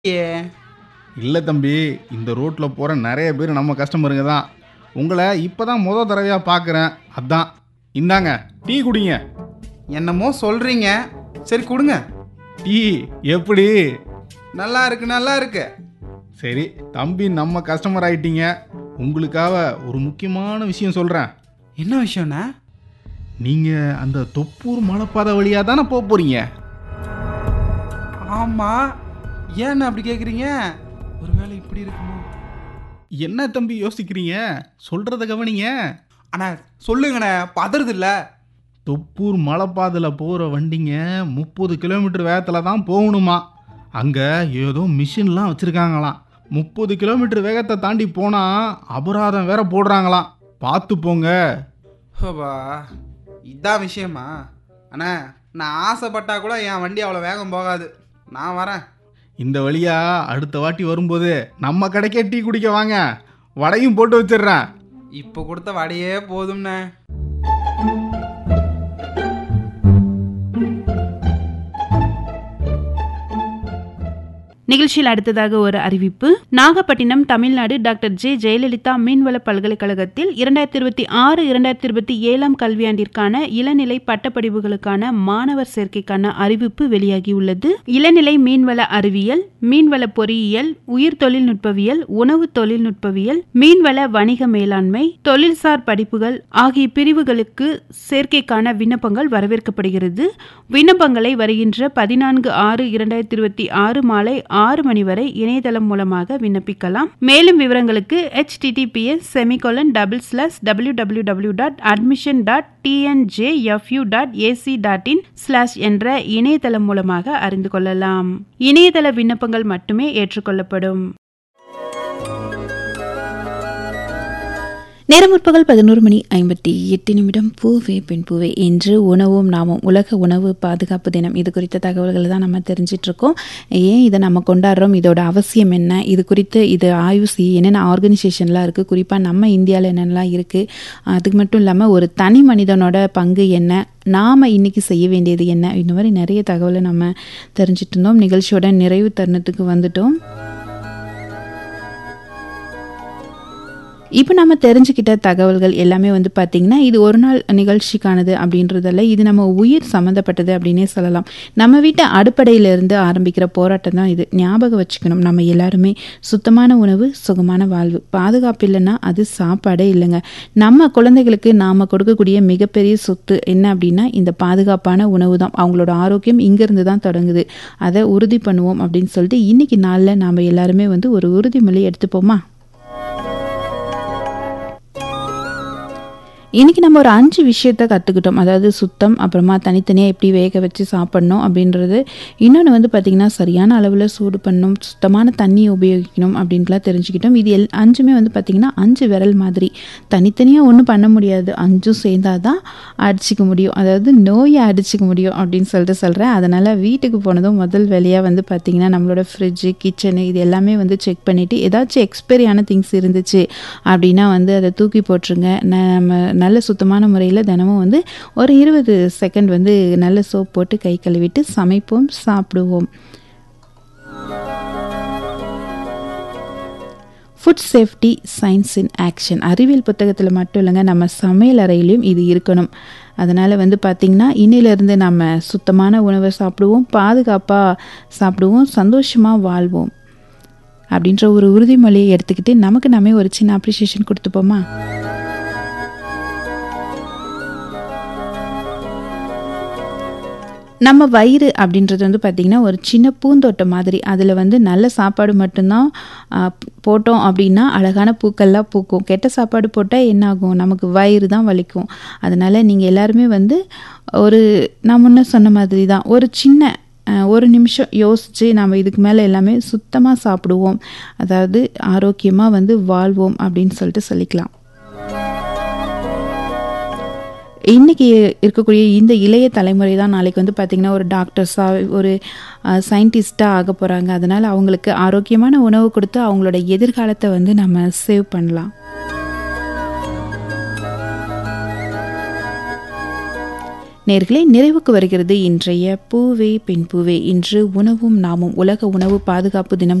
ஏ இல்லை தம்பி இந்த ரோட்டில் போகிற நிறைய பேர் நம்ம கஸ்டமருங்க தான் உங்களை இப்போ தான் முத தடவையாக பார்க்குறேன் அதான் இந்தாங்க டீ குடிங்க என்னமோ சொல்றீங்க சரி கொடுங்க டீ எப்படி நல்லா இருக்கு நல்லா இருக்கு சரி தம்பி நம்ம கஸ்டமர் ஆயிட்டீங்க உங்களுக்காக ஒரு முக்கியமான விஷயம் சொல்கிறேன் என்ன விஷயம்ண்ணா நீங்கள் அந்த தொப்பூர் மலைப்பாதை வழியாக தானே போக போகிறீங்க ஆமா ஏன்னு அப்படி கேக்குறீங்க ஒருவேளை இப்படி இருக்குமோ என்ன தம்பி யோசிக்கிறீங்க சொல்கிறத கவனிங்க அண்ணா சொல்லுங்கண்ணே பதறது இல்ல தொப்பூர் மலைப்பாதையில் போகிற வண்டிங்க முப்பது கிலோமீட்டர் வேகத்தில் தான் போகணுமா அங்கே ஏதோ மிஷின்லாம் வச்சுருக்காங்களாம் முப்பது கிலோமீட்டர் வேகத்தை தாண்டி போனால் அபராதம் வேற போடுறாங்களாம் பார்த்து போங்க ஹோபா இதான் விஷயமா அண்ணா நான் ஆசைப்பட்டா கூட என் வண்டி அவ்வளோ வேகம் போகாது நான் வரேன் இந்த வழியா அடுத்த வாட்டி வரும்போது நம்ம கடைக்கே டீ குடிக்க வாங்க வடையும் போட்டு வச்சிடுறேன் இப்போ கொடுத்த வடையே போதும்ண்ணே நிகழ்ச்சியில் அடுத்ததாக ஒரு அறிவிப்பு நாகப்பட்டினம் தமிழ்நாடு டாக்டர் ஜே ஜெயலலிதா மீன்வள பல்கலைக்கழகத்தில் இரண்டாயிரத்தி இருபத்தி ஆறு இரண்டாயிரத்தி இருபத்தி ஏழாம் கல்வியாண்டிற்கான இளநிலை பட்டப்படிப்புகளுக்கான மாணவர் சேர்க்கைக்கான அறிவிப்பு வெளியாகியுள்ளது இளநிலை மீன்வள அறிவியல் மீன்வள பொறியியல் உயிர் தொழில்நுட்பவியல் உணவு தொழில்நுட்பவியல் மீன்வள வணிக மேலாண்மை தொழில்சார் படிப்புகள் ஆகிய பிரிவுகளுக்கு சேர்க்கைக்கான விண்ணப்பங்கள் வரவேற்கப்படுகிறது விண்ணப்பங்களை வருகின்ற பதினான்கு ஆறு இரண்டாயிரத்தி இருபத்தி ஆறு மாலை ஆறு மணி வரை இணையதளம் மூலமாக விண்ணப்பிக்கலாம் மேலும் விவரங்களுக்கு https semicolon double slash W W W dot admission dot TNJFU dot AC dot in slash என்ற இணையதளம் மூலமாக அறிந்து கொள்ளலாம் இணையதள விண்ணப்பங்கள் மட்டுமே ஏற்றுக்கொள்ளப்படும் நேரம் முற்பகல் பதினோரு மணி ஐம்பத்தி எட்டு நிமிடம் பூவே பெண் பூவே இன்று உணவும் நாமும் உலக உணவு பாதுகாப்பு தினம் இது குறித்த தகவல்களை தான் நம்ம தெரிஞ்சிட்டு இருக்கோம் ஏன் இதை நம்ம கொண்டாடுறோம் இதோட அவசியம் என்ன இது குறித்து இது ஆய்வு செய்ய என்னென்ன ஆர்கனைசேஷன்லாம் இருக்குது குறிப்பாக நம்ம இந்தியாவில் என்னென்னலாம் இருக்குது அதுக்கு மட்டும் இல்லாமல் ஒரு தனி மனிதனோட பங்கு என்ன நாம் இன்னைக்கு செய்ய வேண்டியது என்ன இந்த மாதிரி நிறைய தகவலை நம்ம தெரிஞ்சிட்டு இருந்தோம் நிகழ்ச்சியோட நிறைவு தருணத்துக்கு வந்துட்டோம் இப்போ நம்ம தெரிஞ்சுக்கிட்ட தகவல்கள் எல்லாமே வந்து பார்த்திங்கன்னா இது ஒரு நாள் நிகழ்ச்சிக்கானது அப்படின்றதல்ல இது நம்ம உயிர் சம்மந்தப்பட்டது அப்படின்னே சொல்லலாம் நம்ம வீட்டு அடுப்படையிலிருந்து ஆரம்பிக்கிற போராட்டம் தான் இது ஞாபகம் வச்சுக்கணும் நம்ம எல்லாருமே சுத்தமான உணவு சுகமான வாழ்வு பாதுகாப்பு இல்லைன்னா அது சாப்பாடே இல்லைங்க நம்ம குழந்தைகளுக்கு நாம் கொடுக்கக்கூடிய மிகப்பெரிய சொத்து என்ன அப்படின்னா இந்த பாதுகாப்பான உணவு தான் அவங்களோட ஆரோக்கியம் இங்கேருந்து தான் தொடங்குது அதை உறுதி பண்ணுவோம் அப்படின்னு சொல்லிட்டு இன்னைக்கு நாளில் நாம் எல்லாருமே வந்து ஒரு உறுதிமொழி எடுத்துப்போமா இன்றைக்கி நம்ம ஒரு அஞ்சு விஷயத்த கற்றுக்கிட்டோம் அதாவது சுத்தம் அப்புறமா தனித்தனியாக எப்படி வேக வச்சு சாப்பிட்ணும் அப்படின்றது இன்னொன்று வந்து பார்த்திங்கன்னா சரியான அளவில் சூடு பண்ணணும் சுத்தமான தண்ணியை உபயோகிக்கணும் அப்படின்ட்டுலாம் தெரிஞ்சுக்கிட்டோம் இது எல் அஞ்சுமே வந்து பார்த்திங்கன்னா அஞ்சு விரல் மாதிரி தனித்தனியாக ஒன்றும் பண்ண முடியாது அஞ்சும் சேர்ந்தாதான் தான் அடிச்சிக்க முடியும் அதாவது நோயை அடிச்சிக்க முடியும் அப்படின்னு சொல்லிட்டு சொல்கிறேன் அதனால் வீட்டுக்கு போனதும் முதல் வேலையாக வந்து பார்த்திங்கன்னா நம்மளோட ஃப்ரிட்ஜு கிச்சனு இது எல்லாமே வந்து செக் பண்ணிவிட்டு ஏதாச்சும் எக்ஸ்பைரியான திங்ஸ் இருந்துச்சு அப்படின்னா வந்து அதை தூக்கி போட்டுருங்க நம்ம நல்ல சுத்தமான முறையில் தினமும் வந்து ஒரு இருபது செகண்ட் வந்து நல்ல சோப் போட்டு கை கழுவிட்டு சமைப்போம் சாப்பிடுவோம் food safety science in action அறிவியல் புத்தகத்தில் மட்டும் இல்லைங்க நம்ம சமையல் அறையிலையும் இது இருக்கணும் அதனால் வந்து பார்த்திங்கன்னா இன்னிலிருந்து நம்ம சுத்தமான உணவை சாப்பிடுவோம் பாதுகாப்பாக சாப்பிடுவோம் சந்தோஷமாக வாழ்வோம் அப்படின்ற ஒரு உறுதிமொழியை எடுத்துக்கிட்டு நமக்கு நாமே ஒரு சின்ன அப்ரிஷியேஷன் கொடுத்துப்போமா நம்ம வயிறு அப்படின்றது வந்து பார்த்திங்கன்னா ஒரு சின்ன பூந்தோட்டம் மாதிரி அதில் வந்து நல்ல சாப்பாடு மட்டும்தான் போட்டோம் அப்படின்னா அழகான பூக்கள்லாம் பூக்கும் கெட்ட சாப்பாடு போட்டால் என்ன ஆகும் நமக்கு வயிறு தான் வலிக்கும் அதனால் நீங்கள் எல்லாருமே வந்து ஒரு நான் முன்ன சொன்ன மாதிரி தான் ஒரு சின்ன ஒரு நிமிஷம் யோசித்து நம்ம இதுக்கு மேலே எல்லாமே சுத்தமாக சாப்பிடுவோம் அதாவது ஆரோக்கியமாக வந்து வாழ்வோம் அப்படின்னு சொல்லிட்டு சொல்லிக்கலாம் இன்றைக்கி இருக்கக்கூடிய இந்த இளைய தலைமுறை தான் நாளைக்கு வந்து பார்த்திங்கன்னா ஒரு டாக்டர்ஸாக ஒரு சயின்டிஸ்ட்டாக ஆக போகிறாங்க அதனால் அவங்களுக்கு ஆரோக்கியமான உணவு கொடுத்து அவங்களோட எதிர்காலத்தை வந்து நம்ம சேவ் பண்ணலாம் நேர்களே நிறைவுக்கு வருகிறது இன்றைய பூவே பெண் பூவே இன்று உணவும் நாமும் உலக உணவு பாதுகாப்பு தினம்